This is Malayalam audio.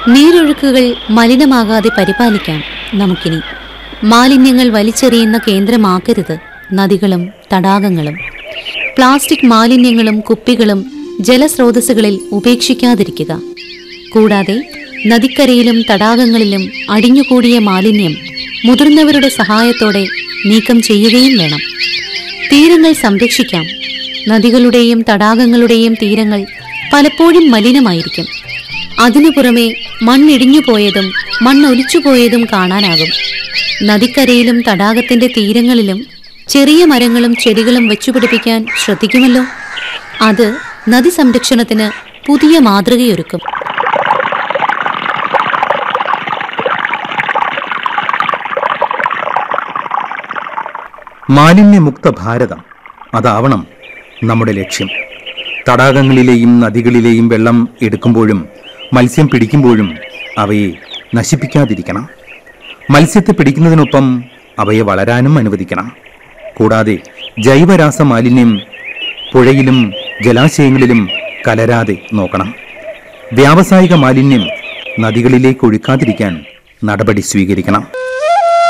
നീരൊഴുക്കുകൾ മലിനമാകാതെ പരിപാലിക്കാം നമുക്കിനി മാലിന്യങ്ങൾ വലിച്ചെറിയുന്ന കേന്ദ്രമാക്കരുത് നദികളും തടാകങ്ങളും പ്ലാസ്റ്റിക് മാലിന്യങ്ങളും കുപ്പികളും ജലസ്രോതസ്സുകളിൽ ഉപേക്ഷിക്കാതിരിക്കുക കൂടാതെ നദിക്കരയിലും തടാകങ്ങളിലും അടിഞ്ഞുകൂടിയ മാലിന്യം മുതിർന്നവരുടെ സഹായത്തോടെ നീക്കം ചെയ്യുകയും വേണം തീരങ്ങൾ സംരക്ഷിക്കാം നദികളുടെയും തടാകങ്ങളുടെയും തീരങ്ങൾ പലപ്പോഴും മലിനമായിരിക്കും അതിനു പുറമെ മണ്ണിടിഞ്ഞുപോയതും മണ്ണൊലിച്ചുപോയതും കാണാനാകും നദിക്കരയിലും തടാകത്തിന്റെ തീരങ്ങളിലും ചെറിയ മരങ്ങളും ചെടികളും വെച്ചുപിടിപ്പിക്കാൻ ശ്രദ്ധിക്കുമല്ലോ അത് നദി സംരക്ഷണത്തിന് പുതിയ മാതൃകയൊരുക്കും മാലിന്യമുക്ത ഭാരതം അതാവണം നമ്മുടെ ലക്ഷ്യം തടാകങ്ങളിലെയും നദികളിലെയും വെള്ളം എടുക്കുമ്പോഴും മത്സ്യം പിടിക്കുമ്പോഴും അവയെ നശിപ്പിക്കാതിരിക്കണം മത്സ്യത്തെ പിടിക്കുന്നതിനൊപ്പം അവയെ വളരാനും അനുവദിക്കണം കൂടാതെ ജൈവരാസ മാലിന്യം പുഴയിലും ജലാശയങ്ങളിലും കലരാതെ നോക്കണം വ്യാവസായിക മാലിന്യം നദികളിലേക്ക് ഒഴുക്കാതിരിക്കാൻ നടപടി സ്വീകരിക്കണം